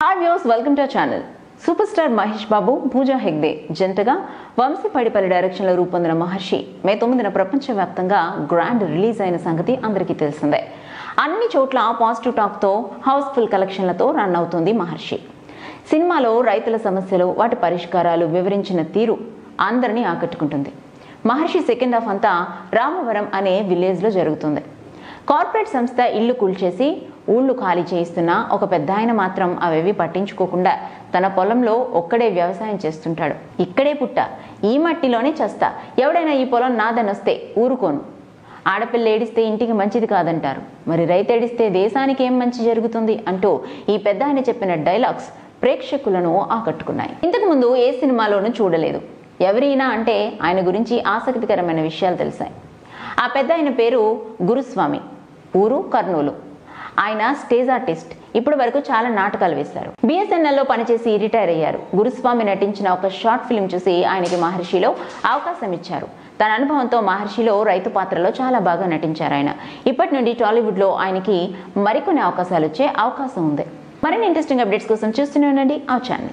hi views welcome to channel superstar Mahesh Babu Pooja Hegde జంటగా వంశీ పడిపల్లి డైరెక్షన్లో రూపొందిన మహర్షి మే తొమ్మిదిన ప్రపంచవ్యాప్తంగా గ్రాండ్ రిలీజ్ అయిన సంగతి అందరికీ తెలిసిందే అన్ని చోట్ల పాజిటివ్ టాక్తో హౌస్ఫుల్ కలెక్షన్లతో రన్ అవుతుంది మహర్షి సినిమాలో రైతుల సమస్యలు వాటి పరిష్కారాలు వివరించిన తీరు అందరినీ ఆకట్టుకుంటుంది మహర్షి సెకండ్ హాఫ్ అంతా రామవరం అనే విలేజ్లో జరుగుతుంది కార్పొరేట్ సంస్థ ఇల్లు కూల్చేసి ఊళ్ళు ఖాళీ చేయిస్తున్న ఒక పెద్ద ఆయన మాత్రం అవేవి పట్టించుకోకుండా తన పొలంలో ఒక్కడే వ్యవసాయం చేస్తుంటాడు ఇక్కడే పుట్ట ఈ మట్టిలోనే చస్తా ఎవడైనా ఈ పొలం నాదనొస్తే ఊరుకోను ఆడపిల్ల ఏడిస్తే ఇంటికి మంచిది కాదంటారు మరి రైతు ఏడిస్తే దేశానికి ఏం మంచి జరుగుతుంది అంటూ ఈ పెద్ద ఆయన చెప్పిన డైలాగ్స్ ప్రేక్షకులను ఆకట్టుకున్నాయి ఇంతకుముందు ఏ సినిమాలోనూ చూడలేదు ఎవరైనా అంటే ఆయన గురించి ఆసక్తికరమైన విషయాలు తెలిసాయి ఆ పెద్ద ఆయన పేరు గురుస్వామి ఊరు కర్నూలు ఆయన స్టేజ్ ఆర్టిస్ట్ ఇప్పటి వరకు చాలా నాటకాలు వేశారు బిఎస్ఎన్ఎల్లో పనిచేసి రిటైర్ అయ్యారు గురుస్వామి నటించిన ఒక షార్ట్ ఫిల్మ్ చూసి ఆయనకి మహర్షిలో అవకాశం ఇచ్చారు తన అనుభవంతో మహర్షిలో రైతు పాత్రలో చాలా బాగా నటించారు ఆయన ఇప్పటి నుండి టాలీవుడ్లో ఆయనకి మరికొన్ని అవకాశాలు వచ్చే అవకాశం ఉంది మరిన్ని ఇంట్రెస్టింగ్ అప్డేట్స్ కోసం చూస్తూనే ఉండండి ఆ ఛానల్